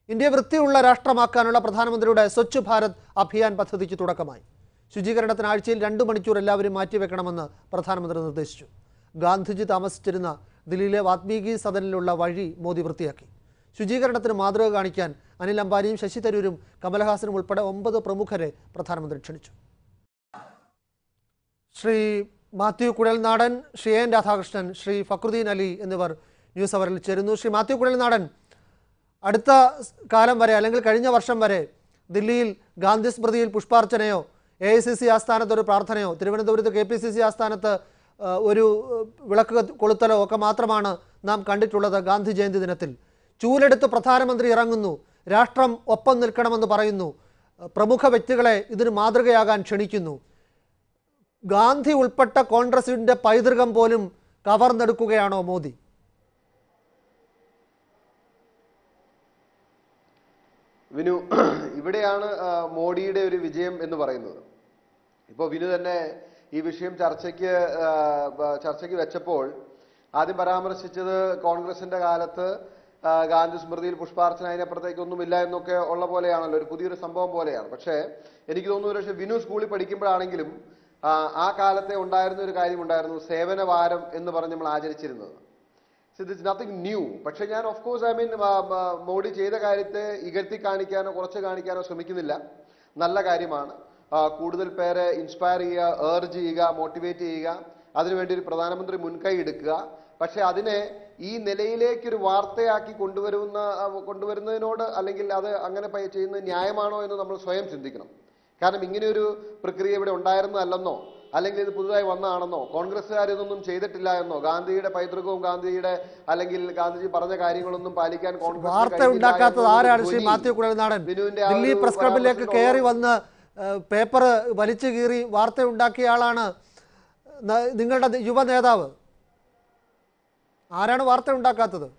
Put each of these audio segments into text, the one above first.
India വൃത്തിയുള്ള രാഷ്ട്രമാക്കാനുള്ള പ്രധാനമന്ത്രിയുടെ സ്വച്ഛ് ഭാരത് അഭിയാൻ പദ്ധതിക്ക് തുടക്കമായി ശുചീകരണത്തിന് ആഴ്ചയിൽ രണ്ടു മണിക്കൂർ എല്ലാവരും മാറ്റിവെക്കണമെന്ന് പ്രധാനമന്ത്രി നിർദ്ദേശിച്ചു ഗാന്ധിജി താമസിച്ചിരുന്ന ദില്ലിയിലെ വാത്മീകി സദനിലുള്ള വഴി മോദി വൃത്തിയാക്കി ശുചീകരണത്തിന് മാതൃക കാണിക്കാൻ അനിൽ അംബാനിയും ശശി തരൂരും കമലഹാസനും ഉൾപ്പെടെ ഒമ്പത് പ്രമുഖരെ പ്രധാനമന്ത്രി ക്ഷണിച്ചു ശ്രീ മാത്യു കുഴൽനാടൻ ശ്രീ എൻ രാധാകൃഷ്ണൻ ശ്രീ ഫക്രുദ്ദീൻ അലി എന്നിവർ ന്യൂസ് അവറിൽ ചേരുന്നു ശ്രീ മാത്യു കുഴൽനാടൻ അടുത്ത കാലം വരെ അല്ലെങ്കിൽ കഴിഞ്ഞ വർഷം വരെ ദില്ലിയിൽ ഗാന്ധി സ്മൃതിയിൽ പുഷ്പാർച്ചനയോ എ ഐ സി സി ആസ്ഥാനത്ത് ഒരു പ്രാർത്ഥനയോ തിരുവനന്തപുരത്ത് കെ പി സി സി ആസ്ഥാനത്ത് ആ, ഒരു ആ, വിളക്ക് കത്തി- കൊളുത്തലോ ഒക്കെ മാത്രമാണ് നാം കണ്ടിട്ടുള്ളത് ഗാന്ധി ജയന്തി ദിനത്തിൽ ചൂലെടുത്ത് പ്രധാനമന്ത്രി ഇറങ്ങുന്നു രാഷ്ട്രം ഒപ്പം നിൽക്കണമെന്ന് പറയുന്നു ആ, പ്രമുഖ വ്യക്തികളെ ഇതിന് മാതൃകയാകാൻ ക്ഷണിക്കുന്നു ഗാന്ധി ഉൾപ്പെട്ട കോൺഗ്രസിന്റെ പൈതൃകം പോലും കവർന്നെടുക്കുകയാണോ മോദി വിനു ഇവിടെയാണ് ആ, മോഡിയുടെ ഒരു വിജയം എന്ന് പറയുന്നത് ഇപ്പോൾ വിനു തന്നെ ഈ വിഷയം ചർച്ചയ്ക്ക് ആ, ബ- ചർച്ചയ്ക്ക് വെച്ചപ്പോൾ ആദ്യം പരാമർശിച്ചത് കോൺഗ്രസിന്റെ കാലത്ത് ആ, ഗാന്ധി സ്മൃതിയിൽ പുഷ്പാർച്ചന അതിനപ്പുറത്തേക്ക് ഒന്നുമില്ല എന്നൊക്കെ ഉള്ള പോലെയാണല്ലോ ഒരു പുതിയൊരു സംഭവം പോലെയാണ് പക്ഷേ എനിക്ക് തോന്നുന്നു ഒരു പക്ഷേ വിനു സ്കൂളിൽ പഠിക്കുമ്പോഴാണെങ്കിലും ആ, ആ കാലത്തെ ഉണ്ടായിരുന്ന ഒരു കാര്യമുണ്ടായിരുന്നു സേവന വാരം എന്ന് പറഞ്ഞ് നമ്മൾ ആചരിച്ചിരുന്നത് ദിസ് നത്തിങ് ന്യൂ പക്ഷെ ഞാൻ of course I mean Modi ചെയ്ത കാര്യത്തെ ഇകഴ്ത്തി കാണിക്കാനോ കുറച്ച് കാണിക്കാനോ ശ്രമിക്കുന്നില്ല നല്ല കാര്യമാണ് ആ, കൂടുതൽ പേരെ ഇൻസ്പയർ ചെയ്യുക ഏർജ് ചെയ്യുക മോട്ടിവേറ്റ് ചെയ്യുക അതിനുവേണ്ടി ഒരു പ്രധാനമന്ത്രി മുൻകൈ എടുക്കുക പക്ഷെ അതിനെ ഈ നിലയിലേക്ക് ഒരു വാർത്തയാക്കി കൊണ്ടുവരുന്ന ആ, കൊണ്ടുവരുന്നതിനോട് അല്ലെങ്കിൽ അത് അങ്ങനെ പ- ചെയ്യുന്നത് ന്യായമാണോ എന്ന് നമ്മൾ സ്വയം ചിന്തിക്കണം കാരണം ഇങ്ങനെയൊരു പ്രക്രിയ ഇവിടെ ഉണ്ടായിരുന്നതല്ലെന്നോ അല്ലെങ്കിൽ ഇത് പുതുതായി വന്നതാണെന്നോ കോൺഗ്രസ്സുകാർ ഇതൊന്നും ചെയ്തിട്ടില്ല എന്നോ ഗാന്ധിയുടെ പൈതൃകവും ഗാന്ധിയുടെ അല്ലെങ്കിൽ ഗാന്ധിജി പറഞ്ഞ കാര്യങ്ങളൊന്നും പാലിക്കാൻ കോൺഗ്രസ്സിന് വാർത്ത കഴിഞ്ഞില്ല ഉണ്ടാക്കാത്തത് എന്നൊരു ആരാണ് ശ്രീ ധ്വനി മാത്യു കുഴൽനാടൻ ബിനുവിന്റെ ആ ദില്ലി ഒരു പ്രസ് ക്ലബിലേക്ക് പരാമർശത്തിൽ കയറി വന്ന് പേപ്പർ വലിച്ചു കീറി വാർത്ത ഉണ്ടാക്കിയ ആളാണ് ന- നിങ്ങളുടെ യുവ നേതാവ് ആരാണ് വാർത്ത ഉണ്ടാക്കാത്തത്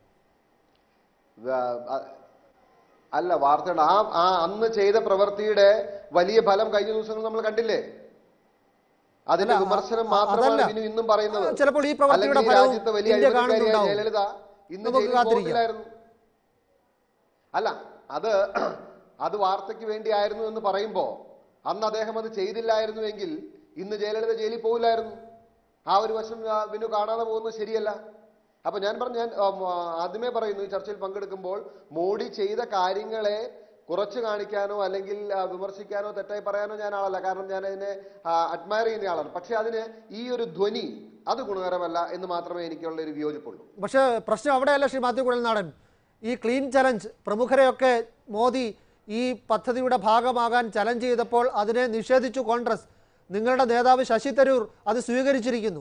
ആ, ആ, അല്ല വാർത്തയുടെ ആ ആ അന്ന് ചെയ്ത പ്രവൃത്തിയുടെ വലിയ ഫലം കഴിഞ്ഞ ദിവസങ്ങൾ നമ്മൾ കണ്ടില്ലേ അതിന്റെ അല്ല, വിമർശനം അ- മാത്രമാണ് അതല്ല. വിനു ഇന്നും പറയുന്നത് ചിലപ്പോൾ ഈ പ്രവൃത്തിയുടെ അല്ലെങ്കിൽ ഈ ഫലവും രാജ്യത്തെ വലിയ ഇന്ത്യ അഴിമതിക്കാരിയായ കാണുന്നുണ്ടാവും. ജയലളിത ഇന്ന് നമുക്ക് ജയിലിൽ കാത്തിരിക്കാം. പോകത്തില്ലായിരുന്നു അല്ല അത് അത് വാർത്തയ്ക്ക് വേണ്ടിയായിരുന്നു എന്ന് പറയുമ്പോ അന്ന് അദ്ദേഹം അത് ചെയ്തില്ലായിരുന്നുവെങ്കിൽ ഇന്ന് ജയലളിത ജയിലിൽ പോകില്ലായിരുന്നു ആ ഒരു വശം ആ, വിനു കാണാതെ പോകുന്നത് ശരിയല്ല അപ്പൊ ഞാൻ പറഞ്ഞു ഞാൻ ആ, മ, ആദ്യമേ പറയുന്നു ഈ ചർച്ചയിൽ പങ്കെടുക്കുമ്പോൾ മോഡി ചെയ്ത കാര്യങ്ങളെ കുറച്ച് കാണിക്കാനോ അല്ലെങ്കിൽ ആ, വിമർശിക്കാനോ തെറ്റായി പറയാനോ ഞാൻ ആളല്ല കാരണം ഞാൻ അതിനെ അഡ്മയർ ചെയ്യുന്ന ആളാണ് പക്ഷെ അതിന് ഈ ഒരു ധ്വനി അത് ഗുണകരമല്ല എന്ന് മാത്രമേ എനിക്കുള്ള ഒരു വിയോജിപ്പുള്ളൂ പക്ഷേ പ്രശ്നം അവിടെയല്ല ശ്രീ മാത്യു കുഴൽനാടൻ ഈ ക്ലീൻ ചലഞ്ച് പ്രമുഖരെയൊക്കെ മോദി ഈ പദ്ധതിയുടെ ഭാഗമാകാൻ ചലഞ്ച് ചെയ്തപ്പോൾ അതിനെ നിഷേധിച്ചു കോൺഗ്രസ് നിങ്ങളുടെ നേതാവ് ശശി തരൂർ അത് സ്വീകരിച്ചിരിക്കുന്നു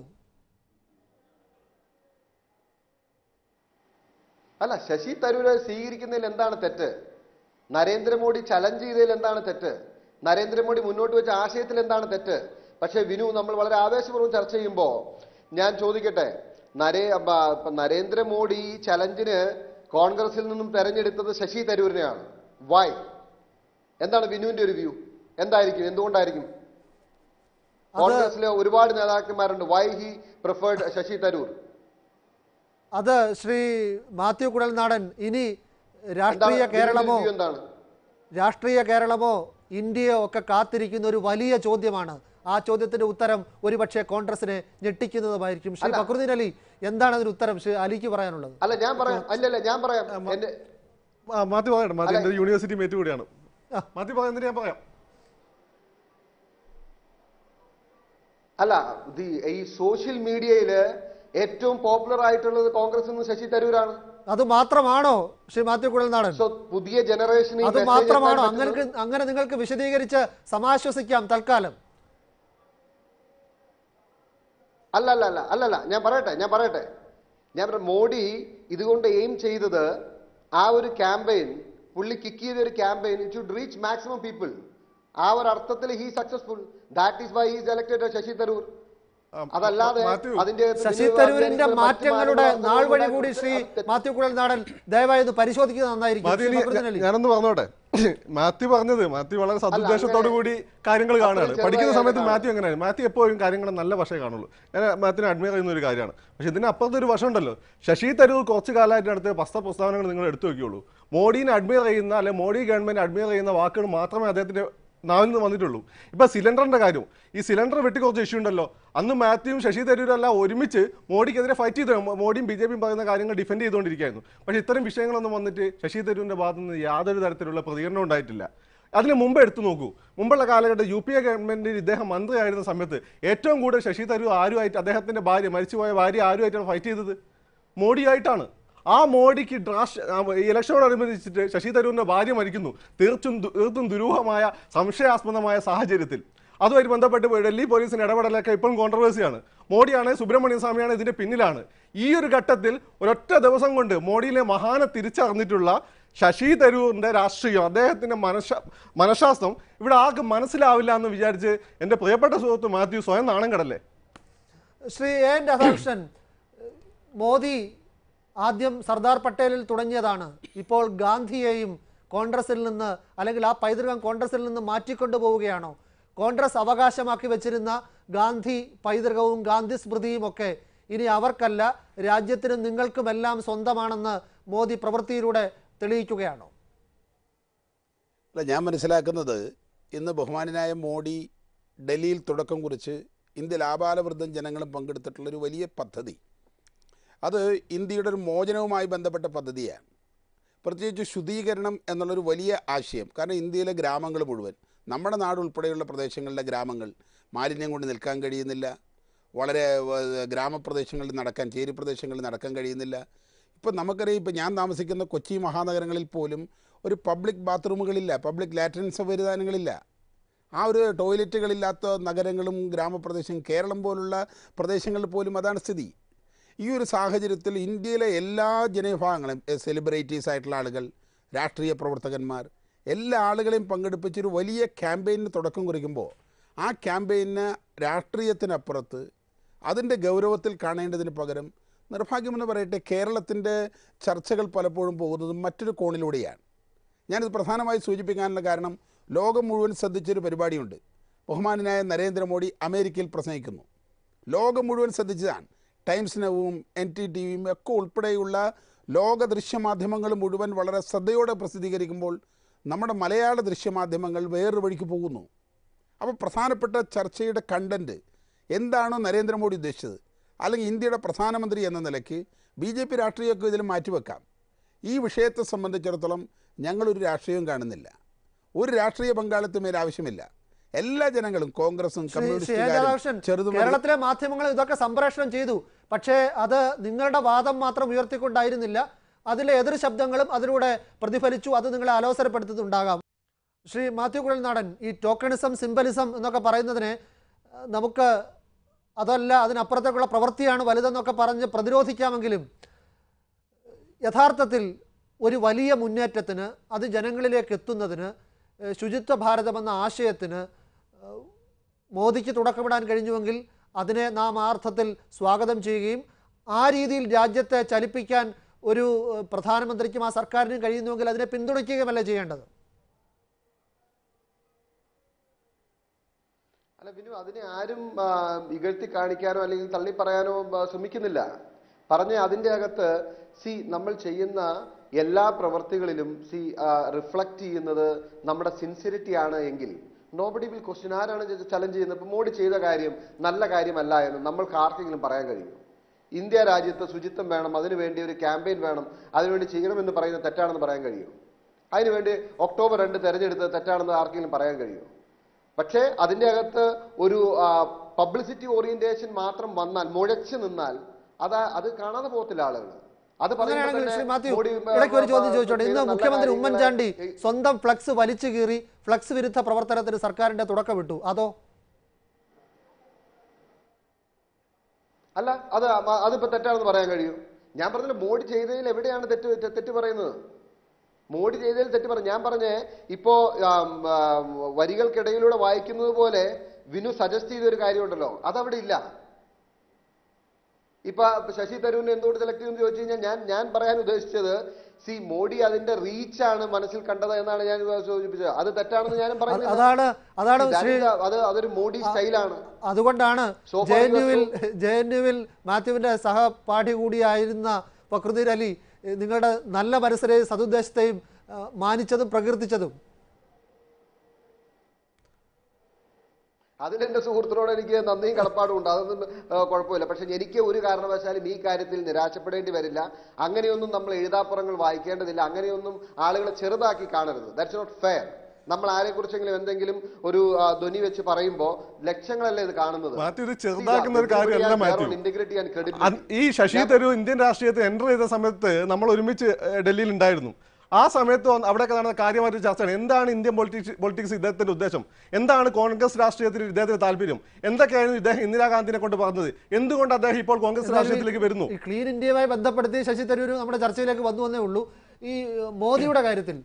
അല്ല ശശി തരൂരെ സ്വീകരിക്കുന്നതിൽ എന്താണ് തെറ്റ് നരേന്ദ്രമോദി ചലഞ്ച് ചെയ്തതിൽ എന്താണ് തെറ്റ് നരേന്ദ്രമോദി മുന്നോട്ട് വെച്ച ആശയത്തിൽ എന്താണ് തെറ്റ് പക്ഷേ വിനു നമ്മൾ വളരെ ആവേശപൂർവ്വം ചർച്ച ചെയ്യുമ്പോൾ ഞാൻ ചോദിക്കട്ടെ നരേ ബ- ഇപ്പൊ നരേന്ദ്രമോദി ഈ ചലഞ്ചിന് കോൺഗ്രസിൽ നിന്നും തെരഞ്ഞെടുത്തത് ശശി തരൂരിനെയാണ് വൈ എന്താണ് വിനുവിന്റെ ഒരു വ്യൂ എന്തായിരിക്കും എന്തുകൊണ്ടായിരിക്കും കോൺഗ്രസിലെ ഒരുപാട് നേതാക്കന്മാരുണ്ട് why he preferred Shashi Tharoor അത് ശ്രീ മാത്യു കുഴൽനാടൻ ഇനി എന്താണ് രാഷ്ട്രീയ വിനുവിന്റെ കേരളമോ view എന്താണ് രാഷ്ട്രീയ കേരളമോ ഇന്ത്യയോ ഒക്കെ കാത്തിരിക്കുന്ന ഒരു വലിയ ചോദ്യമാണ് ആ ചോദ്യത്തിന്റെ ഉത്തരം ഒരുപക്ഷെ കോൺഗ്രസിനെ ഞെട്ടിക്കുന്നതുമായിരിക്കും ശ്രീ അല്ല. ഫക്രുദ്ദീൻ അലി എന്താണ് അതിന് ഉത്തരം ശ്രീ അലിക്ക് പറയാനുള്ളത് അല്ല ഞാൻ പറയാം അല്ലല്ല ഞാൻ പറയാം എന്റെ ആ, മാത്യു പറയട്ടെ മാത്യു അല്ല. എൻ്റെ യൂണിവേഴ്സിറ്റി മേറ്റ് കൂടിയാണ് മാത്യു പറയുന്നത് ഞാൻ പറയാം അല്ല ദി ഈ സോഷ്യൽ മീഡിയയില് ഏറ്റവും പോപ്പുലർ ആയിട്ടുള്ളത് കോൺഗ്രസ് നിന്ന് ശശി തരൂരാണ് അത് മാത്രമാണോ ശ്രീ മാത്യു കുഴൽനാടൻ സോ പുതിയ ജനറേഷൻ അത് മാത്രമാണോ അങ്ങനെ അങ്ങനെ നിങ്ങൾക്ക് വിശദീകരിച്ച് സമാശ്വസിക്കാം തൽക്കാലം അല്ല അല്ല അല്ല അല്ലല്ല ഞാൻ പറയട്ടെ ഞാൻ പറയട്ടെ ഞാൻ പറയാം മോഡി ഇതുകൊണ്ട് എയിം ചെയ്തത് ആ ഒരു ക്യാമ്പയിൻ പുള്ളി കിക്ക് ചെയ്ത ഒരു campaign it should reach maximum people ആ ഒരു അർത്ഥത്തിൽ he successful that is why he's elected Shashi Tharoor ആ, അതല്ലാതെ മാത്യു, അതിന്റെ അകത്ത് ശശി വിനോദ് തരൂരിന്റെ മറ്റ് മാറ്റങ്ങളുടെ മാധ്യമങ്ങൾ നാൾ വഴി ഉണ്ടാക്കി കൂടി ശ്രീ അത് മാത്യു കുഴൽനാടൻ ദയവായി ഇത് പരിശോധിക്കുന്നത് നന്നായിരിക്കും മാത്യു ശ്രീ ഇനി ഫക്രുദ്ദീൻ അലി. ഞാനൊന്ന് പറഞ്ഞോട്ടെ മാത്യു പറഞ്ഞത് മാത്യു വളരെ സതുദ്ദേശത്തോടു കൂടി കാര്യങ്ങൾ കാണുകയാണ് ചെറുതായി പഠിക്കുന്ന സമയത്ത് കാണാം. മാത്യു എങ്ങനെയാണ് മാത്യു എപ്പോഴും കാര്യങ്ങൾ നല്ല വശമേ കാണുള്ളൂ ഞാൻ മാത്യുവിനെ അഡ്മയർ ചെയ്യുന്ന ഒരു കാര്യമാണ് പക്ഷെ ഇതിന് അപ്പുറത്തെ ഒരു വശം ഉണ്ടല്ലോ ശശി തരൂർ കുറച്ച് കാലമായിട്ട് നടത്തിയ പസ്ത പ്രസ്താവനകൾ നിങ്ങൾ എടുത്തു നോക്കിയുള്ളൂ മോഡീനെ അഡ്മയർ ചെയ്യുന്ന അല്ലെങ്കിൽ മോഡി ഗവൺമെന്റ് അഡ്മയർ ചെയ്യുന്ന വാക്കുകൾ മാത്രമേ അദ്ദേഹത്തിന്റെ നാവിൽ നിന്ന് വന്നിട്ടുള്ളൂ ഇപ്പൊ സിലിണ്ടറിന്റെ കാര്യം ഈ സിലിണ്ടർ വെട്ടി കുറച്ച് ഇഷ്യൂ ഉണ്ടല്ലോ അന്ന് മാത്യുവും ശശി തരൂരും എല്ലാം ഒരുമിച്ച് മോഡിക്കെതിരെ ഫൈറ്റ് ചെയ്ത് മോഡിയും ബി ജെ പിയും പറയുന്ന കാര്യങ്ങൾ ഡിഫെൻഡ് ചെയ്തുകൊണ്ടിരിക്കുകയായിരുന്നു പക്ഷേ ഇത്തരം വിഷയങ്ങളൊന്നും വന്നിട്ട് ശശി തരൂരിന്റെ ഭാഗത്തു നിന്ന് യാതൊരു തരത്തിലുള്ള പ്രതികരണം ഉണ്ടായിട്ടില്ല അതിന് മുമ്പ് എടുത്തു നോക്കൂ മുമ്പുള്ള കാലഘട്ടം യു പി എ ഗവൺമെന്റിൽ ഇദ്ദേഹം മന്ത്രിയായിരുന്ന സമയത്ത് ഏറ്റവും കൂടുതൽ ശശി തരൂർ ആരുമായിട്ട് അദ്ദേഹത്തിന്റെ ഭാര്യ മരിച്ചുപോയ ഭാര്യ ആരുമായിട്ടാണ് ഫൈറ്റ് ചെയ്തത് മോഡിയായിട്ടാണ് ആ മോഡിക്ക് ഡ്രാഷ് ഇലക്ഷനോടനുബന്ധിച്ചിട്ട് ശശി തരൂരിന്റെ ഭാര്യ മരിക്കുന്നു തീർച്ചും ദു- തീർത്തും ദുരൂഹമായ സംശയാസ്പദമായ സാഹചര്യത്തിൽ അതുമായി ബന്ധപ്പെട്ട് ഡൽഹി പോലീസിന് ഇടപെടലൊക്കെ ഇപ്പോഴും കോൺട്രവേഴ്സിയാണ് മോഡിയാണ് സുബ്രഹ്മണ്യ സ്വാമിയാണ് ഇതിന്റെ പിന്നിലാണ് ഈ ഒരു ഘട്ടത്തിൽ ഒരൊറ്റ ദിവസം കൊണ്ട് മോഡിയിലെ മഹാനെ തിരിച്ചറിഞ്ഞിട്ടുള്ള ശശി തരൂറിന്റെ രാഷ്ട്രീയം അദ്ദേഹത്തിന്റെ മനഃശ മനഃശാസ്ത്രം ഇവിടെ ആർക്കും മനസ്സിലാവില്ല എന്ന് വിചാരിച്ച് എൻ്റെ പ്രിയപ്പെട്ട സുഹൃത്ത് മാത്യു സ്വയം നാണം കടല്ലേ ശ്രീ എ എൻ രാധാകൃഷ്ണൻ മോദി ആദ്യം സർദാർ പട്ടേലിൽ തുടങ്ങിയതാണ് ഇപ്പോൾ ഗാന്ധിയെയും കോൺഗ്രസിൽ നിന്ന് അല്ലെങ്കിൽ ആ പൈതൃകം കോൺഗ്രസിൽ നിന്ന് മാറ്റിക്കൊണ്ടു പോവുകയാണോ കോൺഗ്രസ് അവകാശമാക്കി വെച്ചിരുന്ന ഗാന്ധി പൈതൃകവും ഗാന്ധി സ്മൃതിയും ഒക്കെ ഇനി അവർക്കല്ല രാജ്യത്തിനും നിങ്ങൾക്കുമെല്ലാം സ്വന്തമാണെന്ന് മോദി പ്രവൃത്തിയിലൂടെ തെളിയിക്കുകയാണോ അല്ല ഞാൻ മനസ്സിലാക്കുന്നത് ഇന്ന് ബഹുമാനായ മോഡി ഡൽഹിയിൽ തുടക്കം കുറിച്ച് ഇന്ത്യയിൽ ആപാലവൃദ്ധം ജനങ്ങളും പങ്കെടുത്തിട്ടുള്ളൊരു വലിയ പദ്ധതി അത് ഇന്ത്യയുടെ ഒരു മോചനവുമായി ബന്ധപ്പെട്ട പദ്ധതിയാണ് പ്രത്യേകിച്ച് ശുദ്ധീകരണം എന്നുള്ളൊരു വലിയ ആശയം കാരണം ഇന്ത്യയിലെ ഗ്രാമങ്ങൾ മുഴുവൻ നമ്മുടെ നാട് ഉൾപ്പെടെയുള്ള പ്രദേശങ്ങളിലെ ഗ്രാമങ്ങൾ മാലിന്യം കൊണ്ട് നിൽക്കാൻ കഴിയുന്നില്ല വളരെ ഏഹ്, ഗ്രാമപ്രദേശങ്ങളിൽ നടക്കാൻ ചേരി പ്രദേശങ്ങളിൽ നടക്കാൻ കഴിയുന്നില്ല ഇപ്പം നമുക്കറിയാം ഇപ്പം ഞാൻ താമസിക്കുന്ന കൊച്ചി മഹാനഗരങ്ങളിൽ പോലും ഒരു പബ്ലിക് ബാത്റൂമുകളില്ല പബ്ലിക് ലാട്രിൻ സംവിധാനങ്ങളില്ല ആ ഒരു ടോയ്ലറ്റുകളില്ലാത്ത നഗരങ്ങളും ഗ്രാമപ്രദേശം കേരളം പോലുള്ള പ്രദേശങ്ങളിൽ പോലും അതാണ് സ്ഥിതി ഈ ഒരു സാഹചര്യത്തിൽ ഇന്ത്യയിലെ എല്ലാ ജനവിഭാഗങ്ങളും സെലിബ്രിറ്റീസ് ആയിട്ടുള്ള ആളുകൾ രാഷ്ട്രീയ പ്രവർത്തകന്മാർ എല്ലാ ആളുകളെയും പങ്കെടുപ്പിച്ചൊരു വലിയ ക്യാമ്പയിന് തുടക്കം കുറിക്കുമ്പോൾ ആ ക്യാമ്പയിന് രാഷ്ട്രീയത്തിനപ്പുറത്ത് അതിൻ്റെ ഗൗരവത്തിൽ കാണേണ്ടതിന് പകരം നിർഭാഗ്യമെന്ന് പറയട്ടെ കേരളത്തിൻ്റെ ചർച്ചകൾ പലപ്പോഴും പോകുന്നത് മറ്റൊരു കോണിലൂടെയാണ് ഞാനിത് പ്രധാനമായി സൂചിപ്പിക്കാനുള്ള കാരണം ലോകം മുഴുവൻ ശ്രദ്ധിച്ചൊരു പരിപാടിയുണ്ട് ബഹുമാനായ നരേന്ദ്രമോദി അമേരിക്കയിൽ പ്രസംഗിക്കുന്നു ലോകം മുഴുവൻ ശ്രദ്ധിച്ചതാണ് ടൈംസ് നവും എൻ ടി ടി വിയും ഒക്കെ ഉൾപ്പെടെയുള്ള ലോക ദൃശ്യമാധ്യമങ്ങൾ മുഴുവൻ വളരെ ശ്രദ്ധയോടെ പ്രസിദ്ധീകരിക്കുമ്പോൾ നമ്മുടെ മലയാള ദൃശ്യമാധ്യമങ്ങൾ വേറൊരു വഴിക്ക് പോകുന്നു അപ്പോൾ പ്രധാനപ്പെട്ട ചർച്ചയുടെ കണ്ടൻറ്റ് എന്താണോ നരേന്ദ്രമോദി ഉദ്ദേശിച്ചത് അല്ലെങ്കിൽ ഇന്ത്യയുടെ പ്രധാനമന്ത്രി എന്ന നിലയ്ക്ക് ബി ജെ പി രാഷ്ട്രീയമൊക്കെ ഇതിൽ മാറ്റിവെക്കാം ഈ വിഷയത്തെ സംബന്ധിച്ചിടത്തോളം ഞങ്ങളൊരു രാഷ്ട്രീയവും കാണുന്നില്ല ഒരു രാഷ്ട്രീയ പങ്കാളിത്തം ഇതിൽ ആവശ്യമില്ല എല്ലാ ജനങ്ങളും കോൺഗ്രസും ശ്രീ ശ്രീ എൻ കമ്മ്യൂണിസ്റ്റുകാരും രാധാകൃഷ്ണൻ ചെറുതും വലുതും- കേരളത്തിലെ മാധ്യമങ്ങൾ ഇതൊക്കെ സംപ്രേഷണം ചെയ്തു പക്ഷേ അത് നിങ്ങളുടെ വാദം മാത്രം ഉയർത്തിക്കൊണ്ടായിരുന്നില്ല അതിലെ എതിർ ശബ്ദങ്ങളും അതിലൂടെ പ്രതിഫലിച്ചു അത് നിങ്ങളെ അലോസരപ്പെടുത്തുന്നുണ്ടാകാം ശ്രീ മാത്യു കുഴൽനാടൻ ഈ ടോക്കണിസം സിംബലിസം എന്നൊക്കെ പറയുന്നതിനെ അഹ്, നമുക്ക് അതല്ല അതിനപ്പുറത്തേക്കുള്ള പ്രവൃത്തിയാണ് വലുതെന്നൊക്കെ പറഞ്ഞ് പ്രതിരോധിക്കാമെങ്കിലും യഥാർത്ഥത്തിൽ ഒരു വലിയ മുന്നേറ്റത്തിന് അത് ജനങ്ങളിലേക്ക് എത്തുന്നതിന് ഏഹ്, ശുചിത്വ ഭാരതം എന്ന ആശയത്തിന് ഏഹ്, മോദിക്ക് തുടക്കമിടാൻ കഴിഞ്ഞുവെങ്കിൽ അതിനെ നാം ആ അർത്ഥത്തിൽ സ്വാഗതം ചെയ്യുകയും ആ രീതിയിൽ രാജ്യത്തെ ചലിപ്പിക്കാൻ ഒരു ഏഹ്, പ്രധാനമന്ത്രിക്കും ആ സർക്കാരിനും കഴിയുന്നുവെങ്കിൽ അതിനെ പിന്തുണയ്ക്കുകയുമല്ലേ ചെയ്യേണ്ടത് അല്ല ബിനു അതിനെ ആരും ആ, ഇകഴ്ത്തി കാണിക്കാനോ അല്ലെങ്കിൽ തള്ളി പറയാനോ ആ, ശ്രമിക്കുന്നില്ല പറഞ്ഞ അതിന്റെ അകത്ത് സി നമ്മൾ ചെയ്യുന്ന എല്ലാ പ്രവർത്തികളിലും സി റിഫ്ലക്ട് ചെയ്യുന്നത് നമ്മുടെ സിൻസിയറിറ്റി ആണ് എങ്കിൽ നോബഡി വിൽ ക്വസ്റ്റ്യൻ ആരാണ് ചലഞ്ച് ചെയ്യുന്നത് ഇപ്പൊ മോഡി ചെയ്ത കാര്യം നല്ല കാര്യമല്ല എന്ന് നമ്മൾക്ക് ആർക്കെങ്കിലും പറയാൻ കഴിയും ഇന്ത്യ രാജ്യത്ത് ശുചിത്വം വേണം അതിനുവേണ്ടി ഒരു ക്യാമ്പയിൻ വേണം അതിനുവേണ്ടി ചെയ്യണമെന്ന് പറയുന്നത് തെറ്റാണെന്ന് പറയാൻ കഴിയും അതിനുവേണ്ടി ഒക്ടോബർ രണ്ട് തെരഞ്ഞെടുത്തത് തെറ്റാണെന്ന് ആർക്കെങ്കിലും പറയാൻ കഴിയും പക്ഷേ അതിന്റെ അകത്ത് ഒരു പബ്ലിസിറ്റി ഓറിയന്റേഷൻ മാത്രം വന്നാൽ മുഴച്ചു നിന്നാൽ അത് അത് കാണാതെ പോകത്തില്ല ആളുകൾ അത് പറയുമ്പോൾ അങ്ങനെയാണെങ്കിൽ തന്നെ ശ്രീ മാത്യു മോഡി, ആ, ഇടയ്ക്ക് ഒരു ചോദ്യം ആ, ചോദിച്ചോട്ടെ ചെയ്ത ഇന്ന് നല്ല മുഖ്യമന്ത്രി കാര്യങ്ങളെ- ഉമ്മൻചാണ്ടി സ്വന്തം ഫ്ലക്സ് വലിച്ചു കീറി ഫ്ലക്സ് വിരുദ്ധ പ്രവർത്തനത്തിന് സർക്കാരിന്റെ തുടക്കമിട്ടു അതോ അല്ല അത് അ- അതിപ്പോ തെറ്റാണെന്ന് പറയാൻ കഴിയും ഞാൻ പറഞ്ഞില്ല മോഡി ചെയ്തതിൽ എവിടെയാണ് തെറ്റ് തെ- തെറ്റ് പറയുന്നത് മോഡി ചെയ്തതിൽ തെറ്റ് പറഞ്ഞു ഞാൻ പറഞ്ഞേ ഇപ്പോ ആം, ആ, വരികൾക്കിടയിലൂടെ വായിക്കുന്നത് പോലെ വിനു സജസ്റ്റ് ചെയ്ത ഒരു കാര്യമുണ്ടല്ലോ അതവിടെ ഇല്ല ഇപ്പൊ ശശി തരൂരിനെ എന്തുകൊണ്ട് സെലക്ട് ചെയ്യുമെന്ന് ചോദിച്ചു കഴിഞ്ഞാൽ ഞാൻ ഞാൻ പറയാൻ ഉദ്ദേശിച്ചത് സി മോഡി അതിന്റെ റീച്ചാണ് മനസ്സിൽ കണ്ടത് എന്നാണ് ഞാൻ സൂചിപ്പിച്ചത് അത് തെറ്റാണെന്ന് ഞാനും അത് പറയുന്നത് അതാണ് അതാണ് That ശ്രീ is a- അത് അതൊരു മോഡി സ്റ്റൈലാണ് അതുകൊണ്ടാണ് So far J you N are യുവിൽ ജെ എൻ യുവിൽ മാത്യുവിൻ്റെ സഹപാഠി കൂടിയായിരുന്ന ഫക്രുദ്ദീൻ അലി ഏഹ്, നിങ്ങളുടെ നല്ല മനസ്സിനെയും സതുദ്ദേശത്തെയും ആ, മാനിച്ചതും പ്രകീർത്തിച്ചതും അതിൽ എന്റെ സുഹൃത്തിനോട് എനിക്ക് നന്ദിയും കടപ്പാടും ഉണ്ട് അതൊന്നും ആ, കുഴപ്പമില്ല പക്ഷെ എനിക്ക് ഒരു കാരണവശാലും ഈ കാര്യത്തിൽ നിരാശപ്പെടേണ്ടി വരില്ല അങ്ങനെയൊന്നും നമ്മൾ എഴുതാപ്പുറങ്ങൾ വായിക്കേണ്ടതില്ല അങ്ങനെയൊന്നും ആളുകളെ ചെറുതാക്കി കാണരുത് ദാറ്റ്സ് നോട്ട് ഫെയർ നമ്മൾ ആരെക്കുറിച്ചെങ്കിലും എന്തെങ്കിലും ഒരു ആ, ധ്വനി വെച്ച് പറയുമ്പോൾ ലക്ഷങ്ങളല്ലേ ഇത് കാണുന്നത് മാത്യു ഇത് ചെറുതാക്കുന്ന ഒരു കാര്യമല്ല മാത്യു ഇന്റഗ്രിറ്റി ആൻഡ് അന്ന് ക്രെഡിബിലിറ്റി ഈ ശശി തരൂർ ഇന്ത്യൻ രാഷ്ട്രീയത്തിൽ എൻ്റർ ചെയ്ത സമയത്ത് നമ്മൾ ഒരുമിച്ച് ഏഹ്, ഡൽഹിയിൽ ഉണ്ടായിരുന്നു ആ സമയത്ത് വന്ന് അവിടെയൊക്കെ നടന്ന കാര്യമായിട്ട് ചർച്ചയാണ് എന്താണ് ഇന്ത്യൻ പൊളിറ്റിക്സ് പൊളിറ്റിക്സ് ഇദ്ദേഹത്തിന്റെ ഉദ്ദേശം എന്താണ് കോൺഗ്രസ് രാഷ്ട്രീയത്തിൽ ഇദ്ദേഹത്തിന് താല്പര്യം എന്തൊക്കെയായിരുന്നു ഇദ്ദേഹം ഇന്ദിരാഗാന്ധിനെ കൊണ്ട് പറഞ്ഞത് എന്തുകൊണ്ട് അദ്ദേഹം ഇപ്പോൾ കോൺഗ്രസ് രാഷ്ട്രീയത്തിലേക്ക് വരുന്നു ഈ ക്ലീൻ ഇന്ത്യയുമായി ബന്ധപ്പെടുത്തി ശശി തരൂർ നമ്മുടെ ചർച്ചയിലേക്ക് വന്നു വന്നേ ഉള്ളൂ ഈ മോദിയുടെ കാര്യത്തിൽ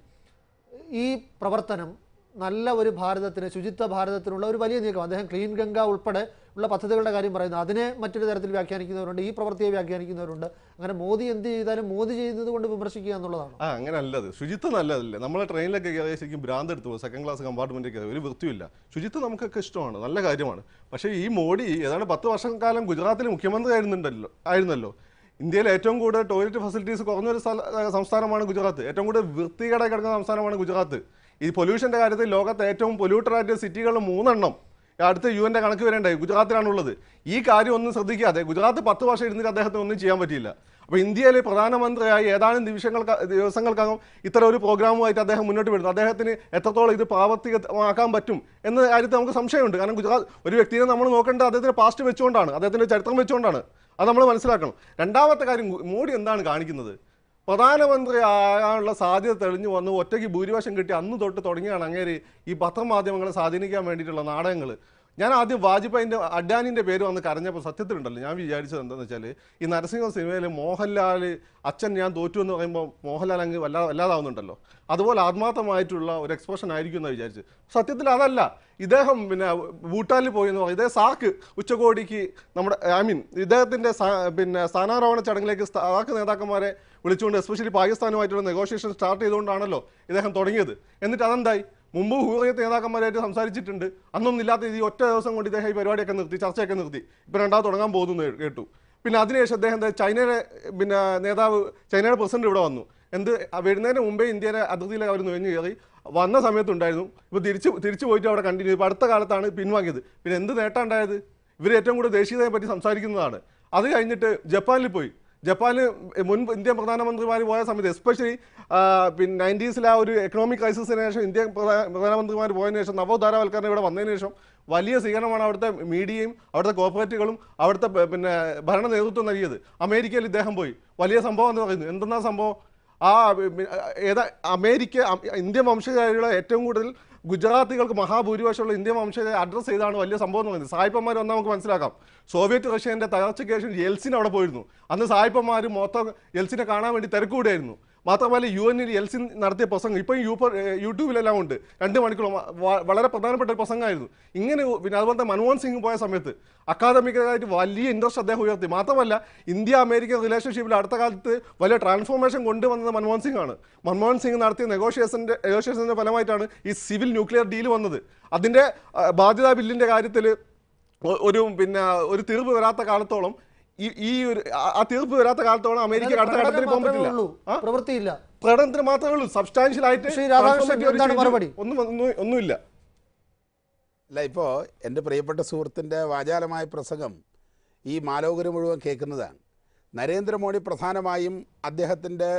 ഈ പ്രവർത്തനം നല്ല ഒരു ഭാരതത്തിന് ശുചിത്വ ഭാരതത്തിനുള്ള ഒരു വലിയ നീക്കം അദ്ദേഹം ക്ലീൻ ഗംഗ ഉൾപ്പെടെ ഉള്ള പദ്ധതികളുടെ കാര്യം പറയുന്നു അതിനെ മറ്റൊരു തരത്തിൽ വ്യാഖ്യാനിക്കുന്നവരുണ്ട് ഈ പ്രവൃത്തിയെ വ്യാഖ്യാനിക്കുന്നവരുണ്ട് അങ്ങനെ മോദി എന്ത് ചെയ്താലും മോദി ചെയ്യുന്നത് കൊണ്ട് വിമർശിക്കുക എന്നുള്ളതാണ് ആ അങ്ങനെ അല്ലത് ശുചിത്വം നല്ലതല്ലേ നമ്മളെ ട്രെയിനിലൊക്കെ കയറിയ ശരിക്കും ഭ്രാന്ത് എടുത്തു പോകും സെക്കൻഡ് ക്ലാസ് കമ്പാർട്ട്മെന്റിൽ കയറി ഒരു വൃത്തിയില്ല ശുചിത്വം നമുക്കൊക്കെ ഇഷ്ടമാണ് നല്ല കാര്യമാണ് പക്ഷേ ഈ മോഡി ഏതാണ്ട് പത്ത് വർഷം കാലം ഗുജറാത്തിൽ മുഖ്യമന്ത്രി ആയിരുന്നുണ്ടല്ലോ ആയിരുന്നല്ലോ ഇന്ത്യയിൽ ഏറ്റവും കൂടുതൽ ടോയ്ലറ്റ് ഫെസിലിറ്റീസ് കുറഞ്ഞൊരു സ്ഥല ഏഹ് സംസ്ഥാനമാണ് ഗുജറാത്ത് ഏറ്റവും കൂടുതൽ വൃത്തികേടെ കിടക്കുന്ന സംസ്ഥാനമാണ് ഗുജറാത്ത് ഈ പൊല്യൂഷന്റെ കാര്യത്തിൽ ലോകത്തെ ഏറ്റവും പൊല്യൂട്ടഡ് ആയിട്ട് സിറ്റികൾ മൂന്നെണ്ണം അടുത്ത യു എൻ്റെ കണക്ക് വരേണ്ടായി ഗുജറാത്തിലാണുള്ളത് ഈ കാര്യം ഒന്നും ശ്രദ്ധിക്കാതെ ഗുജറാത്ത് പത്ത് വർഷം ഇരുന്നിട്ട് അദ്ദേഹത്തിന് ഒന്നും ചെയ്യാൻ പറ്റിയില്ല അപ്പോൾ ഇന്ത്യയിലെ പ്രധാനമന്ത്രിയായി ഏതാനും നിമിഷങ്ങൾക്ക് ദിവസങ്ങൾക്കകം ഇത്തരം ഒരു പ്രോഗ്രാമുമായിട്ട് അദ്ദേഹം മുന്നോട്ട് വരുന്നു അദ്ദേഹത്തിന് എത്രത്തോളം ഇത് പ്രാവർത്തികമാക്കാൻ പറ്റും എന്ന കാര്യത്തിൽ നമുക്ക് സംശയമുണ്ട് കാരണം ഗുജറാത്ത് ഒരു വ്യക്തിയെ നമ്മൾ നോക്കേണ്ടത് അദ്ദേഹത്തിന്റെ പാസ്റ്റ് വെച്ചുകൊണ്ടാണ് അദ്ദേഹത്തിന്റെ ചരിത്രം വെച്ചുകൊണ്ടാണ് അത് നമ്മൾ മനസ്സിലാക്കണം രണ്ടാമത്തെ കാര്യം മോഡി എന്താണ് കാണിക്കുന്നത് പ്രധാനമന്ത്രി ആകാനുള്ള സാധ്യത തെളിഞ്ഞു വന്നു ഒറ്റയ്ക്ക് ഭൂരിപക്ഷം കിട്ടി അന്ന് തൊട്ട് തുടങ്ങിയാണ് അങ്ങേര് ഈ പത്രമാധ്യമങ്ങളെ സ്വാധീനിക്കാൻ വേണ്ടിയിട്ടുള്ള നാടകങ്ങൾ ഞാൻ ആദ്യം വാജ്പേയിൻ്റെ അഡ്യാനിൻ്റെ പേര് വന്ന് കരഞ്ഞപ്പോൾ സത്യത്തിലുണ്ടല്ലോ ഞാൻ വിചാരിച്ചത് എന്താണെന്ന് വെച്ചാൽ ഈ നരസിംഹ സിനിമയിൽ മോഹൻലാൽ അച്ഛൻ ഞാൻ തോറ്റു എന്ന് പറയുമ്പോൾ മോഹൻലാൽ അങ്ങ് വല്ലാ വല്ലാതാവുന്നുണ്ടല്ലോ അതുപോലെ ആത്മാർത്ഥമായിട്ടുള്ള ഒരു എക്സ്പ്രഷൻ ആയിരിക്കും എന്ന് വിചാരിച്ചു സത്യത്തിൽ അതല്ല ഇദ്ദേഹം പിന്നെ ഭൂട്ടാനിൽ പോയി എന്ന് പറയും ഇദ്ദേഹം സാർക്ക് ഉച്ചകോടിക്ക് നമ്മുടെ ഐ മീൻ ഇദ്ദേഹത്തിൻ്റെ പിന്നെ സ്ഥാനാരോഹണ ചടങ്ങിലേക്ക് സാർക്ക് നേതാക്കന്മാരെ വിളിച്ചുകൊണ്ട് എസ്പെഷ്യലി പാകിസ്ഥാനുമായിട്ടുള്ള നെഗോഷിയേഷൻ സ്റ്റാർട്ട് ചെയ്തുകൊണ്ടാണല്ലോ ഇദ്ദേഹം തുടങ്ങിയത് എന്നിട്ട് അതെന്തായി മുമ്പ് ഹൂറിയത്ത് നേതാക്കന്മാരായിട്ട് സംസാരിച്ചിട്ടുണ്ട് അന്നൊന്നും ഇല്ലാത്ത ഈ ഒറ്റ ദിവസം കൊണ്ട് ഇദ്ദേഹം ഈ പരിപാടിയൊക്കെ നിർത്തി ചർച്ചയൊക്കെ നിർത്തി ഇപ്പം രണ്ടാമത് തുടങ്ങാൻ പോകുന്നു എന്ന് കേട്ടു പിന്നെ അതിനുശേഷം അദ്ദേഹം എന്താ ചൈനയുടെ പിന്നെ നേതാവ് ചൈനയുടെ പ്രസിഡന്റ് ഇവിടെ വന്നു എന്ത് ആ വരുന്നതിന് മുമ്പേ ഇന്ത്യയുടെ അതിർത്തിയിലേക്ക് അവർ നുഴഞ്ഞു കയറി വന്ന സമയത്തുണ്ടായിരുന്നു ഇപ്പോൾ തിരിച്ച് തിരിച്ചു പോയിട്ട് അവിടെ കണ്ടിന്യൂ ഇപ്പോൾ അടുത്ത കാലത്താണ് പിൻവാങ്ങിയത് പിന്നെ എന്ത് നേട്ടം ഉണ്ടായത് ഇവർ ഏറ്റവും കൂടുതൽ ദേശീയതയെ പറ്റി സംസാരിക്കുന്നതാണ് അത് കഴിഞ്ഞിട്ട് ജപ്പാനിൽ പോയി ജപ്പാനിൽ മുൻ ഇന്ത്യൻ പ്രധാനമന്ത്രിമാർ പോയ സമയത്ത് എസ്പെഷ്യലി പിന്നെ നയൻറ്റീസിൽ ആ ഒരു എക്കണോമിക് ക്രൈസിസിന് ശേഷം ഇന്ത്യൻ പ്രധാ- പ്രധാനമന്ത്രിമാർ പോയതിനു ശേഷം നവോദ്ധാരവൽക്കരണം ഇവിടെ വന്നതിന് ശേഷം വലിയ സ്വീകരണമാണ് അവിടുത്തെ മീഡിയയും അവിടുത്തെ കോർപ്പറേറ്റുകളും അവിടുത്തെ പ- പിന്നെ ഭരണ നേതൃത്വം നൽകിയത് അമേരിക്കയിൽ ഇദ്ദേഹം പോയി വലിയ സംഭവം എന്ന് പറയുന്നു എന്തെന്നാ സംഭവം ആ പി- ഏതാ അമേരിക്ക അം- ഇന്ത്യൻ വംശജരുടെ ഏറ്റവും കൂടുതൽ ഗുജറാത്തികൾക്ക് മഹാഭൂരിപക്ഷമുള്ള ഇന്ത്യൻ വംശജരെ അഡ്രസ്സ് ചെയ്താണ് വലിയ സംഭവം എന്ന് പറയുന്നത് സായിപ്പന്മാർ വന്നാൽ നമുക്ക് മനസ്സിലാക്കാം സോവിയറ്റ് റഷ്യൻ്റെ തകർച്ചയ്ക്ക് ശേഷം യെൽസിൻ അവിടെ പോയിരുന്നു അന്ന് സായിപ്പന്മാർ മൊത്തം യെൽസിനെ കാണാൻ വേണ്ടി തിരക്കുകൂടെയായിരുന്നു മാത്രമല്ല യു എന്നിൽ യെൽസിൻ നടത്തിയ പ്രസംഗം ഇപ്പം യൂപ്പ യൂട്യൂബിലെല്ലാം ഉണ്ട് രണ്ട് മണിക്കൂർ വ- വളരെ പ്രധാനപ്പെട്ട ഒരു പ്രസംഗമായിരുന്നു ഇങ്ങനെ പിന്നെ അതുപോലത്തെ മൻമോഹൻ സിംഗ് പോയ സമയത്ത് അക്കാദമികമായിട്ട് വലിയ ഇൻട്രസ്റ്റ് അദ്ദേഹം ഉയർത്തി മാത്രമല്ല ഇന്ത്യ അമേരിക്കൻ റിലേഷൻഷിപ്പിൽ അടുത്ത കാലത്ത് വലിയ ട്രാൻസ്ഫോർമേഷൻ കൊണ്ടുവന്നത് മൻമോഹൻ സിംഗ് ആണ് മൻമോഹൻ സിംഗ് നടത്തിയ നെഗോഷിയേഷൻ്റെ നെഗോഷിയേഷൻ്റെ ഫലമായിട്ടാണ് ഈ സിവിൽ ന്യൂക്ലിയർ ഡീൽ വന്നത് അതിൻ്റെ ആ, ബാധ്യതാ ബില്ലിൻ്റെ കാര്യത്തിൽ ഒ- ഒരു പിന്നെ ഒരു തീർപ്പ് വരാത്ത കാലത്തോളം ഈ ഈ ഒരു ആ- ആ തീർപ്പ് വരാത്ത കാലത്തോളം അമേരിക്ക അടുത്ത പ്രകടനം ഘട്ടത്തിൽ പോകാൻ മാത്രമേ പറ്റില്ല ഉള്ളൂ ആ? പ്രവൃത്തിയില്ല പ്രകടനത്തിന് മാത്രമേ ഉള്ളൂ സബ്സ്റ്റാൻഷ്യൽ ആയിട്ട് ശ്രീ രാധാകൃഷ്ണൻ transformative ഒരു എന്താണ് change മറുപടി? ഒന്നും ഒന്നും ഒന്നുമില്ല അല്ല ഇപ്പോൾ എൻ്റെ പ്രിയപ്പെട്ട സുഹൃത്തിൻ്റെ വാചാലമായ പ്രസംഗം ഈ മാലോകര് മുഴുവൻ കേൾക്കുന്നതാണ് നരേന്ദ്രമോദി പ്രധാനമായും അദ്ദേഹത്തിൻ്റെ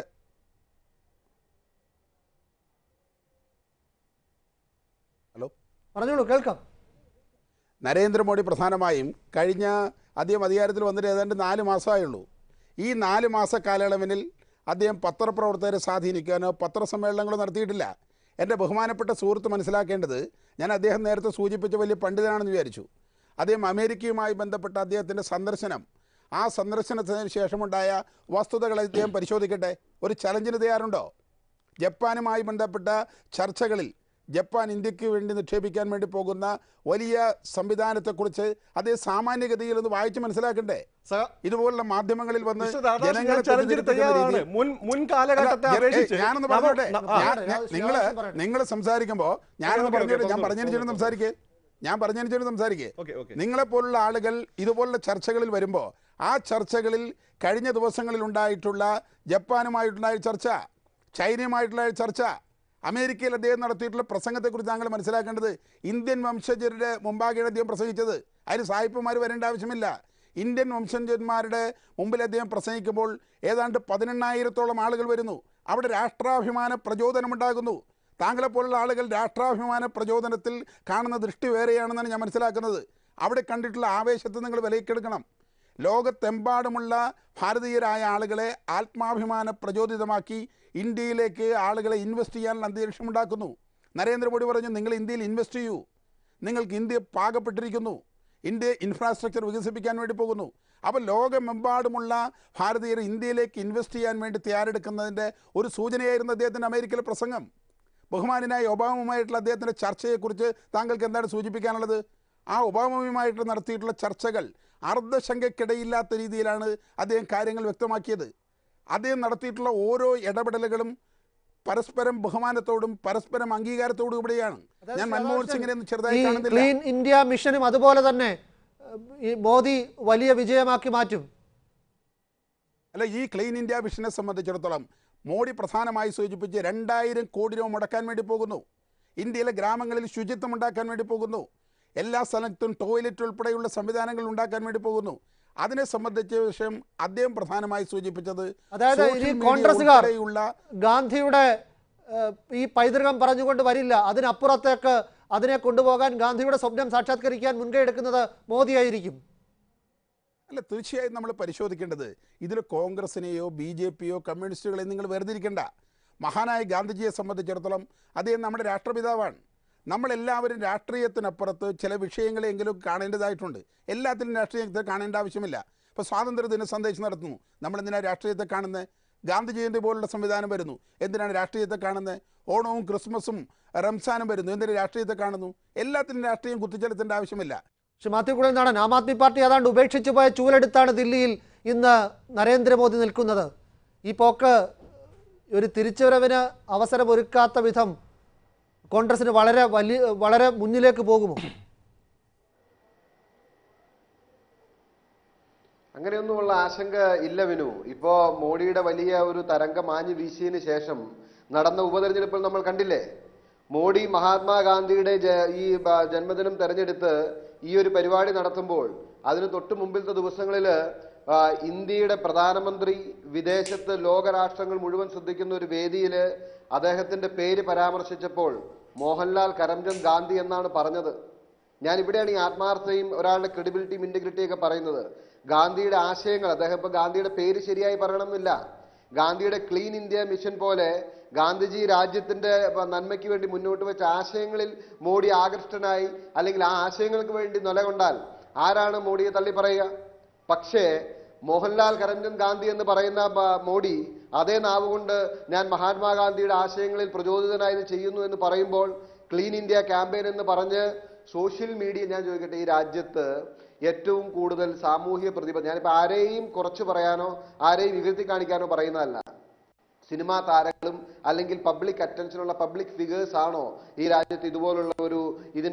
ഹലോ പറഞ്ഞോളൂ കേൾക്കാം നരേന്ദ്രമോദി പ്രധാനമായും കഴിഞ്ഞ അദ്ദേഹം അധികാരത്തിൽ വന്നിട്ട് ഏതാണ്ട് നാല് മാസമായുള്ളൂ ഈ നാല് മാസ കാലയളവിൽ അദ്ദേഹം പത്രപ്രവർത്തകരെ സ്വാധീനിക്കാനോ പത്രസമ്മേളനങ്ങളോ നടത്തിയിട്ടില്ല എൻ്റെ ബഹുമാനപ്പെട്ട സുഹൃത്ത് മനസ്സിലാക്കേണ്ടത് ഞാൻ അദ്ദേഹം നേരത്തെ സൂചിപ്പിച്ച വലിയ പണ്ഡിതനാണെന്ന് വിചാരിച്ചു അദ്ദേഹം അമേരിക്കയുമായി ബന്ധപ്പെട്ട അദ്ദേഹത്തിൻ്റെ സന്ദർശനം ആ സന്ദർശനത്തിന് ശേഷമുണ്ടായ വസ്തുതകൾ അദ്ദേഹം പരിശോധിക്കട്ടെ ഒരു ചലഞ്ചിന് തയ്യാറുണ്ടോ ജപ്പാനുമായി ബന്ധപ്പെട്ട ചർച്ചകളിൽ ജപ്പാൻ ഇന്ത്യക്ക് വേണ്ടി നിക്ഷേപിക്കാൻ വേണ്ടി പോകുന്ന വലിയ സംവിധാനത്തെക്കുറിച്ച് അതേ സാമാന്യഗതിയിൽ ഒന്ന് വായിച്ച് മനസ്സിലാക്കണ്ടേ സ- ഇതുപോലുള്ള മാധ്യമങ്ങളിൽ വന്ന് മിസ്റ്റർ രാധാകൃഷ്ണൻ, ജനങ്ങളെ ഞാൻ ചലഞ്ചിന് തെറ്റിദ്ധരിപ്പിക്കുന്ന തയ്യാറാണ് രീതിയിൽ- മുൻ മുൻ കാലഘട്ടത്തെ അല്ല, അപേക്ഷിച്ച് ഏയ് ഞാനൊന്ന് നമ്മ- പറഞ്ഞോട്ടെ ന- ആ, ഞാൻ പറയട്ടെ, ഞാൻ- ശ്രീ നിങ്ങള് രാധാകൃഷ്ണൻ പറയട്ടെ. നിങ്ങൾ സംസാരിക്കുമ്പോൾ ഞാനൊന്ന് ഓക്കേ, ഓക്കേ, പറഞ്ഞോട്ടെ ഞാൻ ഓക്കേ, പറഞ്ഞതിന് ഓക്കേ, സംസാരിക്കേ ഞാൻ പറഞ്ഞതിന് സംസാരിക്കേ ഓക്കേ, ഓക്കേ. നിങ്ങളെ പോലുള്ള ആളുകൾ ഇതുപോലുള്ള ചർച്ചകളിൽ വരുമ്പോൾ ആ ചർച്ചകളിൽ കഴിഞ്ഞ ദിവസങ്ങളിൽ ഉണ്ടായിട്ടുള്ള ജപ്പാനുമായിട്ടുണ്ടായ ചർച്ച ചൈനയുമായിട്ടുള്ള ചർച്ച അമേരിക്കയിൽ അദ്ദേഹം നടത്തിയിട്ടുള്ള പ്രസംഗത്തെക്കുറിച്ച് താങ്കൾ മനസ്സിലാക്കേണ്ടത് ഇന്ത്യൻ വംശജരുടെ മുമ്പാകെയാണ് അദ്ദേഹം പ്രസംഗിച്ചത് അതിന് സായിപ്പുമാർ വരേണ്ട ആവശ്യമില്ല ഇന്ത്യൻ വംശജന്മാരുടെ മുമ്പിൽ അദ്ദേഹം പ്രസംഗിക്കുമ്പോൾ ഏതാണ്ട് പതിനെണ്ണായിരത്തോളം ആളുകൾ വരുന്നു അവിടെ രാഷ്ട്രാഭിമാന പ്രചോദനമുണ്ടാകുന്നു താങ്കളെപ്പോലുള്ള ആളുകൾ രാഷ്ട്രാഭിമാന പ്രചോദനത്തിൽ കാണുന്ന ദൃഷ്ടി വേറെയാണെന്നാണ് ഞാൻ മനസ്സിലാക്കുന്നത് അവിടെ കണ്ടിട്ടുള്ള ആവേശത്തെ നിങ്ങൾ വിലക്കെടുക്കണം ലോകത്തെമ്പാടുമുള്ള ഭാരതീയരായ ആളുകളെ ആത്മാഭിമാന പ്രചോദിതമാക്കി ഇന്ത്യയിലേക്ക് ആളുകളെ ഇൻവെസ്റ്റ് ചെയ്യാനുള്ള അന്തരീക്ഷം ഉണ്ടാക്കുന്നു നരേന്ദ്രമോദി പറഞ്ഞു നിങ്ങൾ ഇന്ത്യയിൽ ഇൻവെസ്റ്റ് ചെയ്യൂ നിങ്ങൾക്ക് ഇന്ത്യ പാകപ്പെട്ടിരിക്കുന്നു ഇന്ത്യ ഇൻഫ്രാസ്ട്രക്ചർ വികസിപ്പിക്കാൻ വേണ്ടി പോകുന്നു അപ്പോൾ ലോകമെമ്പാടുമുള്ള ഭാരതീയർ ഇന്ത്യയിലേക്ക് ഇൻവെസ്റ്റ് ചെയ്യാൻ വേണ്ടി തയ്യാറെടുക്കുന്നതിൻ്റെ ഒരു സൂചനയായിരുന്നു അദ്ദേഹത്തിൻ്റെ അമേരിക്കയിലെ പ്രസംഗം ബഹുമാനായ ഒബാമയുമായിട്ടുള്ള അദ്ദേഹത്തിൻ്റെ ചർച്ചയെക്കുറിച്ച് താങ്കൾക്ക് എന്താണ് സൂചിപ്പിക്കാനുള്ളത് ആ ഒബാമയുമായിട്ട് നടത്തിയിട്ടുള്ള ചർച്ചകൾ അർദ്ധശങ്കയ്ക്കിടയില്ലാത്ത രീതിയിലാണ് അദ്ദേഹം കാര്യങ്ങൾ വ്യക്തമാക്കിയത് അദ്ദേഹം നടത്തിയിട്ടുള്ള ഓരോ ഇടപെടലുകളും പരസ്പരം ബഹുമാനത്തോടും പരസ്പരം അംഗീകാരത്തോടും കൂടിയാണ് ഞാൻ മൻമോഹൻ സിംഗിനെ ഒന്നും ചെറുതായി ഈ കാണുന്നില്ല ക്ലീൻ ഇന്ത്യ മിഷനും അതുപോലെ തന്നെ ഏഹ്, ഈ മോദി വലിയ വിജയമാക്കി മാറ്റും അല്ല ഈ ക്ലീൻ ഇന്ത്യ മിഷനെ സംബന്ധിച്ചിടത്തോളം മോഡി പ്രധാനമായി സൂചിപ്പിച്ച് രണ്ടായിരം കോടി രൂപ മുടക്കാൻ വേണ്ടി പോകുന്നു ഇന്ത്യയിലെ ഗ്രാമങ്ങളിൽ ശുചിത്വം ഉണ്ടാക്കാൻ വേണ്ടി പോകുന്നു എല്ലാ സ്ഥലത്തും ടോയ്ലറ്റ് ഉൾപ്പെടെയുള്ള സംവിധാനങ്ങൾ ഉണ്ടാക്കാൻ വേണ്ടി പോകുന്നു അതിനെ സംബന്ധിച്ച വിഷയം അദ്ദേഹം പ്രധാനമായി സൂചിപ്പിച്ചത് അതായത് social ഇനി media കോൺഗ്രസ്സുകാർ ഉൾപ്പെടെയുള്ള ഗാന്ധിയുടെ ഏഹ്, ഈ പൈതൃകം പറഞ്ഞുകൊണ്ട് വരില്ല അതിനപ്പുറത്തേക്ക് അതിനെ കൊണ്ടുപോകാൻ ഗാന്ധിയുടെ സ്വപ്നം സാക്ഷാത്കരിക്കാൻ മുൻകൈ എടുക്കുന്നത് മോദിയായിരിക്കും അല്ല തീർച്ചയായും നമ്മൾ പരിശോധിക്കേണ്ടത് ഇതിൽ കോൺഗ്രസിനെയോ ബി ജെ പിയോ കമ്മ്യൂണിസ്റ്റുകളെയോ നിങ്ങൾ വേർതിരിക്കേണ്ട മഹാനായ ഗാന്ധിജിയെ സംബന്ധിച്ചിടത്തോളം അദ്ദേഹം നമ്മുടെ രാഷ്ട്രപിതാവാണ് നമ്മളെല്ലാവരും രാഷ്ട്രീയത്തിനപ്പുറത്ത് ചില വിഷയങ്ങളെങ്കിലും കാണേണ്ടതായിട്ടുണ്ട് എല്ലാത്തിലും രാഷ്ട്രീയത്തെ കാണേണ്ട ആവശ്യമില്ല ഇപ്പോൾ സ്വാതന്ത്ര്യദിന സന്ദേശം നടത്തുന്നു നമ്മളെന്തിനാണ് രാഷ്ട്രീയത്തെ കാണുന്നത് ഗാന്ധി ജയന്തി പോലുള്ള സംവിധാനം വരുന്നു എന്തിനാണ് രാഷ്ട്രീയത്തെ കാണുന്നത് ഓണവും ക്രിസ്മസും റംസാനും വരുന്നു എന്തിനാണ് രാഷ്ട്രീയത്തെ കാണുന്നു എല്ലാത്തിലും രാഷ്ട്രീയം കുത്തിച്ചെലുത്തേണ്ട ആവശ്യമില്ല ശ്രീ മാത്യു കുഴൽനാടൻ ആം ആദ്മി പാർട്ടി ഏതാണ്ട് ഉപേക്ഷിച്ചു പോയ ചൂലെടുത്താണ് ദില്ലിയിൽ ഇന്ന് നരേന്ദ്രമോദി നിൽക്കുന്നത് ഈ പോക്ക് ഒരു തിരിച്ചുവരവിന് അവസരമൊരുക്കാത്ത വിധം കോൺഗ്രസിന് വളരെ വലിയ വളരെ മുന്നിലേക്ക് പോകുമോ അങ്ങനെയൊന്നുമുള്ള ആശങ്ക ഇല്ല വിനു ഇപ്പോ മോഡിയുടെ വലിയ ഒരു തരംഗം മാഞ്ഞു വീശിയതിന് ശേഷം നടന്ന ഉപതെരഞ്ഞെടുപ്പിൽ നമ്മൾ കണ്ടില്ലേ മോഡി മഹാത്മാഗാന്ധിയുടെ ജ- ഈ ബ- ജന്മദിനം തെരഞ്ഞെടുത്ത് ഈ ഒരു പരിപാടി നടത്തുമ്പോൾ അതിന് തൊട്ട് മുമ്പിലത്തെ ദിവസങ്ങളിൽ ഇന്ത്യയുടെ പ്രധാനമന്ത്രി വിദേശത്ത് ലോകരാഷ്ട്രങ്ങൾ മുഴുവൻ ശ്രദ്ധിക്കുന്ന ഒരു വേദിയിൽ അദ്ദേഹത്തിന്റെ പേര് പരാമർശിച്ചപ്പോൾ മോഹൻലാൽ കരംചന്ദ് ഗാന്ധി എന്നാണ് പറഞ്ഞത് ഞാൻ ഇവിടെയാണ് ഈ ആത്മാർത്ഥതയും ഒരാളുടെ ക്രെഡിബിലിറ്റിയും ഇന്റഗ്രിറ്റിയും ഒക്കെ പറയുന്നത് ഗാന്ധിയുടെ ആശയങ്ങൾ അദ്ദേഹം ഇപ്പൊ ഗാന്ധിയുടെ പേര് ശരിയായി പറയണമെന്നില്ല ഗാന്ധിയുടെ ക്ലീൻ ഇന്ത്യ മിഷൻ പോലെ ഗാന്ധിജി രാജ്യത്തിന്റെ പ- നന്മയ്ക്ക് വേണ്ടി മുന്നോട്ട് വെച്ച ആശയങ്ങളിൽ മോഡി ആകൃഷ്ടനായി അല്ലെങ്കിൽ ആ ആശയങ്ങൾക്ക് വേണ്ടി നിലകൊണ്ടാൽ ആരാണ് മോഡിയെ തള്ളി പറയുക പക്ഷേ മോഹൻലാൽ കരംചന്ദ് ഗാന്ധി എന്ന് പറയുന്ന ബ- മോഡി അതേ നാവ് കൊണ്ട് ഞാൻ മഹാത്മാഗാന്ധിയുടെ ആശയങ്ങളിൽ പ്രചോദിതനായി ഇത് ചെയ്യുന്നു എന്ന് പറയുമ്പോൾ ക്ലീൻ ഇന്ത്യ ക്യാമ്പയിൻ എന്ന് പറഞ്ഞ് സോഷ്യൽ മീഡിയ ഞാൻ ചോദിക്കട്ടെ ഈ രാജ്യത്ത് ഏറ്റവും കൂടുതൽ സാമൂഹ്യ പ്രതിബദ്ധ ഞാനിപ്പോൾ ആരെയും കുറച്ച് പറയാനോ ആരെയും ഇകഴ്ത്തി കാണിക്കാനോ പറയുന്നതല്ല സിനിമാ താരങ്ങളും അല്ലെങ്കിൽ പബ്ലിക് അറ്റൻഷനുള്ള പബ്ലിക് ഫിഗേഴ്സ് ആണോ ഈ രാജ്യത്ത് ഇതുപോലുള്ള ഒരു ഇതിന്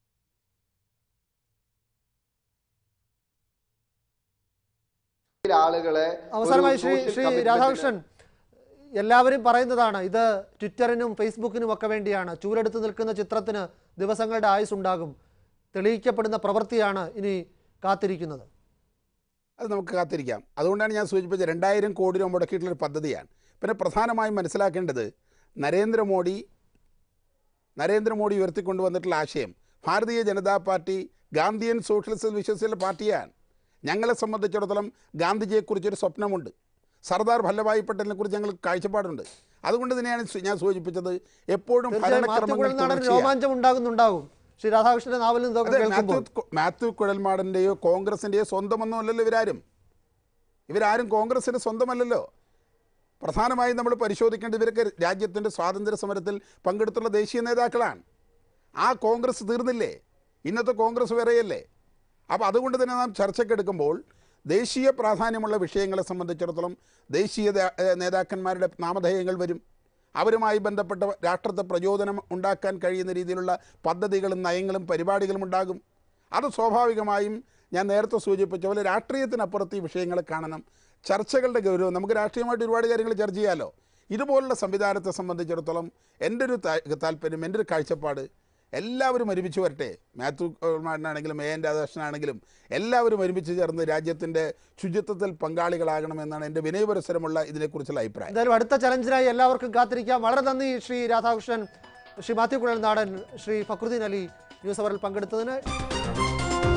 ആളുകളെ ഒരു അവസാനമായി ശ്രീ social ശ്രീ commitment ന് രാധാകൃഷ്ണൻ എല്ലാവരും പറയുന്നതാണ് ഇത് ട്വിറ്ററിനും ഫേസ്ബുക്കിനും ഒക്കെ വേണ്ടിയാണ് ചൂലെടുത്ത് നിൽക്കുന്ന ചിത്രത്തിന് ദിവസങ്ങളുടെ ആയുസ് ഉണ്ടാകും തെളിയിക്കപ്പെടുന്ന പ്രവൃത്തിയാണ് ഇനി കാത്തിരിക്കുന്നത് അത് നമുക്ക് കാത്തിരിക്കാം അതുകൊണ്ടാണ് ഞാൻ സൂചിപ്പിച്ചത് രണ്ടായിരം കോടി രൂപ മുടക്കിയിട്ടുള്ളൊരു പദ്ധതിയാണ് പിന്നെ പ്രധാനമായും മനസ്സിലാക്കേണ്ടത് നരേന്ദ്രമോദി നരേന്ദ്രമോദി ഉയർത്തിക്കൊണ്ടുവന്നിട്ടുള്ള ആശയം ഭാരതീയ ജനതാ പാർട്ടി ഗാന്ധിയൻ സോഷ്യലിസ്റ്റ് വിശ്വസിച്ചുള്ള പാർട്ടിയാണ് ഞങ്ങളെ സംബന്ധിച്ചിടത്തോളം ഗാന്ധിജിയെക്കുറിച്ചൊരു സ്വപ്നമുണ്ട് സർദാർ വല്ലഭായ് പട്ടേലിനെ കുറിച്ച് ഞങ്ങൾക്ക് കാഴ്ചപ്പാടുണ്ട് അതുകൊണ്ട് തന്നെയാണ് സു- ഞാൻ സൂചിപ്പിച്ചത് എപ്പോഴും തീർച്ചയായും മാത്യു ഭരണക്രമങ്ങൾ കുഴൽനാടൻ തുടർച്ചയായി രോമാഞ്ചം ഉണ്ടാകുന്നുണ്ടാകും ശ്രീ രാധാകൃഷ്ണന്റെ നാവിൽ നിന്ന് ഇതൊക്കെ അതെ കേൾക്കുമ്പോൾ മാത്യു കു- മാത്യു കുഴൽമാടൻ്റെയോ കോൺഗ്രസിൻ്റെയോ സ്വന്തമൊന്നും അല്ലല്ലോ ഇവരാരും ഇവരാരും കോൺഗ്രസിന് സ്വന്തമല്ലല്ലോ പ്രധാനമായും നമ്മൾ പരിശോധിക്കേണ്ടത് ഇവരൊക്കെ രാജ്യത്തിൻ്റെ സ്വാതന്ത്ര്യ സമരത്തിൽ പങ്കെടുത്തുള്ള ദേശീയ നേതാക്കളാണ് ആ കോൺഗ്രസ് തീർന്നില്ലേ ഇന്നത്തെ കോൺഗ്രസ് വേറെയല്ലേ അപ്പോൾ അതുകൊണ്ട് തന്നെ നാം ചർച്ചയ്ക്കെടുക്കുമ്പോൾ ദേശീയ പ്രാധാന്യമുള്ള വിഷയങ്ങളെ സംബന്ധിച്ചിടത്തോളം ദേശീയ ദേ- ഏഹ് നേതാക്കന്മാരുടെ നാമധേയങ്ങൾ വരും അവരുമായി ബന്ധപ്പെട്ട രാഷ്ട്രത്തെ പ്രചോദനം ഉണ്ടാക്കാൻ കഴിയുന്ന രീതിയിലുള്ള പദ്ധതികളും നയങ്ങളും പരിപാടികളും ഉണ്ടാകും അത് സ്വാഭാവികമായും ഞാൻ നേരത്തെ സൂചിപ്പിച്ച പോലെ രാഷ്ട്രീയത്തിനപ്പുറത്ത് ഈ വിഷയങ്ങളെ കാണണം ചർച്ചകളുടെ ഗൗരവം നമുക്ക് രാഷ്ട്രീയമായിട്ട് ഒരുപാട് കാര്യങ്ങൾ ചർച്ച ചെയ്യാമല്ലോ ഇതുപോലുള്ള സംവിധാനത്തെ സംബന്ധിച്ചിടത്തോളം എൻ്റെ ഒരു താ- താല്പര്യം എൻ്റെ ഒരു കാഴ്ചപ്പാട് എല്ലാവരും ഒരുമിച്ച് വരട്ടെ മാത്യു മാഡനാണെങ്കിലും എ എൻ രാധാകൃഷ്ണനാണെങ്കിലും എല്ലാവരും ഒരുമിച്ച് ചേർന്ന് രാജ്യത്തിൻ്റെ ശുചിത്വത്തിൽ പങ്കാളികളാകണമെന്നാണ് എൻ്റെ വിനയപുരസരമുള്ള ഇതിനെക്കുറിച്ചുള്ള അഭിപ്രായം എന്തായാലും അടുത്ത ചലഞ്ചിനായി എല്ലാവർക്കും കാത്തിരിക്കാം വളരെ നന്ദി ശ്രീ രാധാകൃഷ്ണൻ ശ്രീ മാത്യു കുഴൽ നാടൻ ശ്രീ ഫക്രുദ്ദീൻ അലി ന്യൂസ് അവറിൽ പങ്കെടുത്തതിന്